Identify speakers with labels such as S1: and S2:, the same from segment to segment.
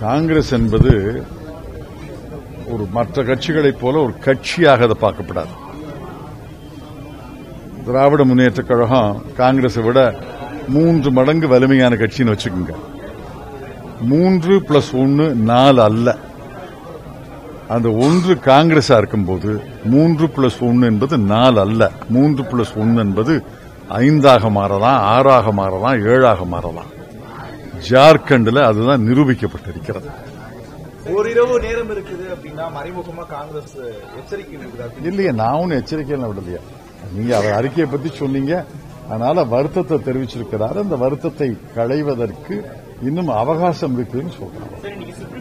S1: காங்கிரஸ் என்பது ஒரு மற்ற கட்சிகளைப் போல ஒரு கட்சியாக அதை பார்க்கப்படாது திராவிட முன்னேற்றக் கழகம் காங்கிரஸை விட மூன்று மடங்கு வலிமையான கட்சின்னு வச்சுக்கோங்க மூன்று பிளஸ் ஒன்னு நாலு அல்ல அந்த ஒன்று காங்கிரஸா இருக்கும்போது மூன்று பிளஸ் ஒன்னு என்பது நாலு அல்ல மூன்று பிளஸ் ஒன்னு என்பது ஐந்தாக மாறலாம் ஆறாக மாறலாம் ஏழாக மாறலாம் ஜார்க்கண்டில் அதுதான் நிரூபிக்கப்பட்டிருக்கிறது
S2: ஓரிரவு நேரம் இருக்குது அப்படின்னா மறைமுகமா காங்கிரஸ் எச்சரிக்கை விடுக்கிறார்
S1: இல்லையே நான் ஒன்னும் எச்சரிக்கையெல்லாம் விடலையா நீங்க அவர் அறிக்கையை பத்தி சொன்னீங்க அதனால வருத்தத்தை தெரிவிச்சிருக்கிறார் அந்த வருத்தத்தை களைவதற்கு இன்னும் அவகாசம் இருக்குன்னு சொல்றாங்க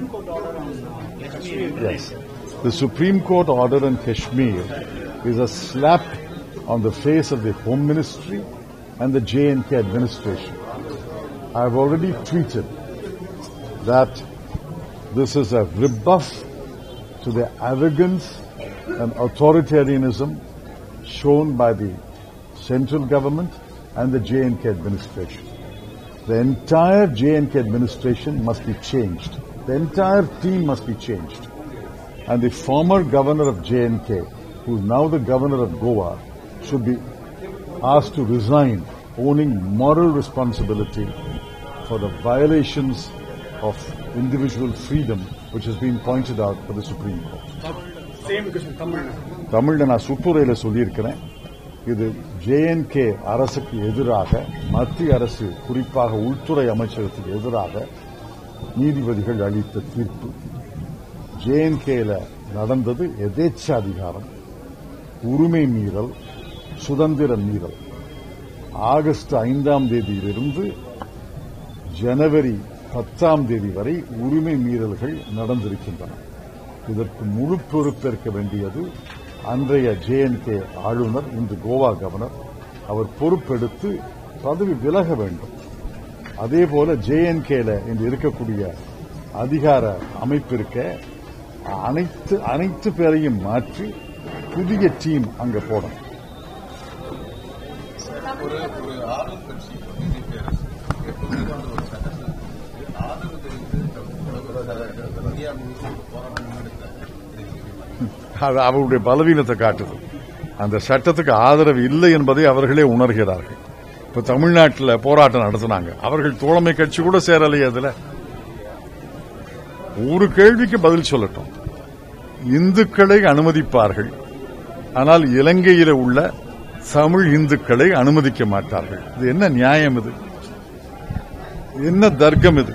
S1: Yes. The Supreme Court order in Kashmir is a slap on the face of the Home Ministry and the J&K administration. I have already tweeted that this is a rebuff to the arrogance and authoritarianism shown by the central government and the J&K administration. The entire J&K administration must be changed. The entire team must be changed. And the former governor of J&K, who is now the governor of Goa, should be asked to resign, owning moral responsibility for the violations of individual freedom, which has been pointed out by the Supreme Court. தமிழ்ல நான் சுற்றுரையில சொல்லியிருக்கிறேன் இது JNK அரசுக்கு எதிராக மத்திய அரசு குறிப்பாக உள்துறை அமைச்சகத்துக்கு எதிராக நீதிபதிகள் அளித்த தீர்ப்பு ஜேஎன்கேல நடந்தது எதேச்சாதிகாரம் உரிமை மீறல் சுதந்திர மீறல் ஆகஸ்ட் ஐந்தாம் தேதியிலிருந்து ஜனவரி பத்தாம் தேதி வரை உரிமை மீறல்கள் நடந்திருக்கின்றன இதற்கு முழு பொறுப்பேற்க வேண்டியது அன்றைய ஜேஎன்கே ஆளுநர் இன்று கோவா கவர்னர் அவர் பொறுப்பெடுத்து பதவி விலக வேண்டும் அதே போல ஜேஎன்கேல இன்று இருக்கக்கூடிய அதிகார அமைப்பு இருக்க அனைத்து அனைத்து பேரையும் மாற்றி புதிய டீம் அங்க போடணும்
S3: ஒரு ஒரு ஆளும் கட்சி பிஜேபி அரசு எப்போதுமே வந்து ஒரு சட்டத்திற்கு ஆதரவு தெரிவித்து இந்தியா முழுவதும் ஒரு போராட்டம் முன்னெடுத்தாங்க
S1: அது அவருடைய பலவீனத்தை காட்டுது அந்த சட்டத்துக்கு ஆதரவு இல்லை என்பதை அவர்களே உணர்கிறார்கள் இப்ப தமிழ்நாட்டில் போராட்டம் நடத்தினாங்க அவர்கள் தோழமை கட்சி கூட சேரலையே அதுல ஒரு கேள்விக்கு பதில் சொல்லட்டும் இந்துக்களை அனுமதிப்பார்கள் ஆனால் இலங்கையில உள்ள தமிழ் இந்துக்களை அனுமதிக்க மாட்டார்கள் இது என்ன நியாயம் இது என்ன தர்க்கம் இது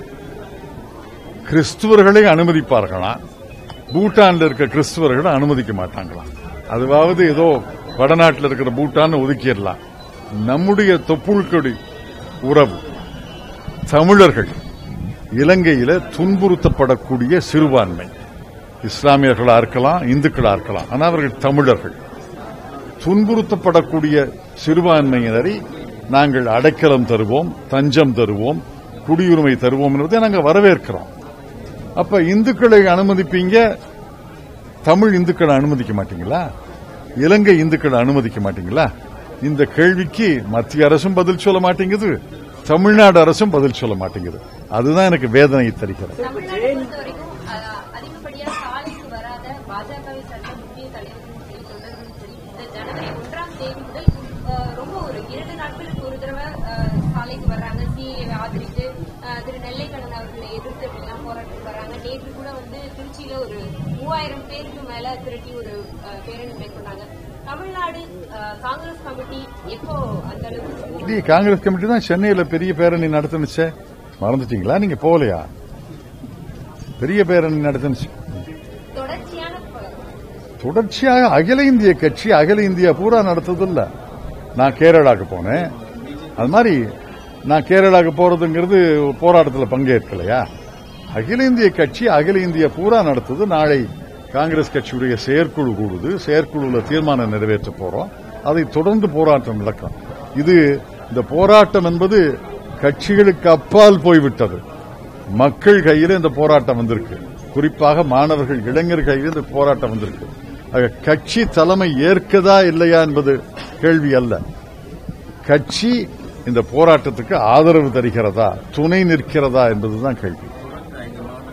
S1: கிறிஸ்துவர்களை அனுமதிப்பார்களா பூட்டான்ல இருக்க கிறிஸ்துவர்களை அனுமதிக்க மாட்டாங்களா அதுவாவது ஏதோ வடநாட்டில் இருக்கிற பூட்டான் ஒதுக்கிடலாம் நம்முடைய தொப்புள்கொடி உறவு தமிழர்கள் இலங்கையில துன்புறுத்தப்படக்கூடிய சிறுபான்மை இஸ்லாமியர்களா இருக்கலாம் இந்துக்களா இருக்கலாம் ஆனால் அவர்கள் தமிழர்கள் துன்புறுத்தப்படக்கூடிய சிறுபான்மையினரை நாங்கள் அடைக்கலம் தருவோம் தஞ்சம் தருவோம் குடியுரிமை தருவோம் என்பதை நாங்கள் வரவேற்கிறோம் அப்ப இந்துக்களை அனுமதிப்பீங்க தமிழ் இந்துக்களை அனுமதிக்க மாட்டீங்களா இலங்கை இந்துக்களை அனுமதிக்க மாட்டீங்களா இந்த கேள்விக்கு மத்திய அரசும் பதில் சொல்ல மாட்டேங்குது தமிழ்நாடு அரசும் பதில் சொல்ல மாட்டேங்குது அதுதான் எனக்கு வேதனை தருகிறது
S4: தமிழ்நாட்டை பொறுத்த வரைக்கும் அஹ், அதிகப்படியா சாலைக்கு வராத பாஜகவை சேர்ந்த முக்கிய தலைவர்களும் சரி தொண்டர்களும் சரி இந்த ஜனவரி ஒன்றாம் தேதி முதல் அஹ், ரொம்ப ஒரு இரண்டு நாட்களுக்கு ஒரு தடவை அஹ், சாலைக்கு வர்றாங்க சிஏவை ஆதரித்து அஹ், திரு நெல்லைக்கண்ணன் அவர்களை எதிர்த்து அப்படிலாம் போராட்டம் வர்றாங்க நேற்று கூட வந்து திருச்சியில ஒரு மூவாயிரம் பேருக்கு மேல திரட்டி ஒரு அஹ், பேரணி மேற்கொண்டாங்க தமிழ்நாடு அஹ், காங்கிரஸ் கமிட்டி எப்போ அந்த அளவுக்கு
S1: இல்லையே காங்கிரஸ் கமிட்டி தான் சென்னையில பெரிய பேரணி நடத்துனுச்சே மறந்துட்டீங்களா நீங்க போகலையா பெரிய பேரணி நடத்துனுச்சு
S4: தொடர்ச்சியான ப-
S1: தொடர்ச்சியாக அகில இந்திய கட்சி அகில இந்தியா பூரா நடத்துதில்ல நான் கேரளாக்கு போனேன் அது மாதிரி நான் கேரளாக்கு போறதுங்கிறது போராட்டத்தில் பங்கேற்கலையா அகில இந்திய கட்சி அகில இந்தியா பூரா நடத்துது நாளை காங்கிரஸ் கட்சியுடைய செயற்குழு கூடுது செயற்குழுல தீர்மானம் நிறைவேற்ற போறோம் அதை தொடர்ந்து போராட்டம் நடக்கும் இது இந்த போராட்டம் என்பது கட்சிகளுக்கு அப்பால் போய்விட்டது மக்கள் கையில் இந்த போராட்டம் வந்திருக்கு குறிப்பாக மாணவர்கள் இளைஞர் கையில் இந்த போராட்டம் வந்திருக்கு ஆக, கட்சி தலைமை ஏற்கதா இல்லையா என்பது கேள்வி அல்ல கட்சி இந்த போராட்டத்துக்கு ஆதரவு தருகிறதா துணை நிற்கிறதா என்பதுதான் கேள்வி
S3: தொடர்ந்து ஐந்து நாள்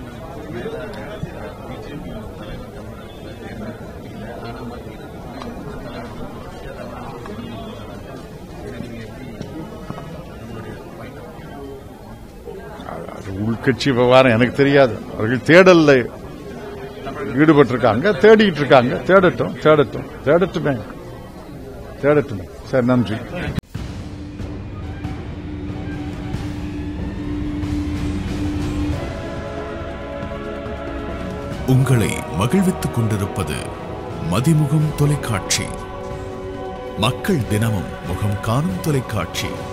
S1: உள்கட்சி விவகாரம் எனக்கு தெரியாது அவர்கள் தேடல்ல ஈடுபட்டிருக்காங்க தேடிட்டு இருக்காங்க தேடட்டும் தேடட்டும் தேடட்டுமே தேடட்டுமே சரி நன்றி
S5: உங்களை மகிழ்வித்துக் கொண்டிருப்பது மதிமுகம் தொலைக்காட்சி மக்கள் தினமும் முகம் காணும் தொலைக்காட்சி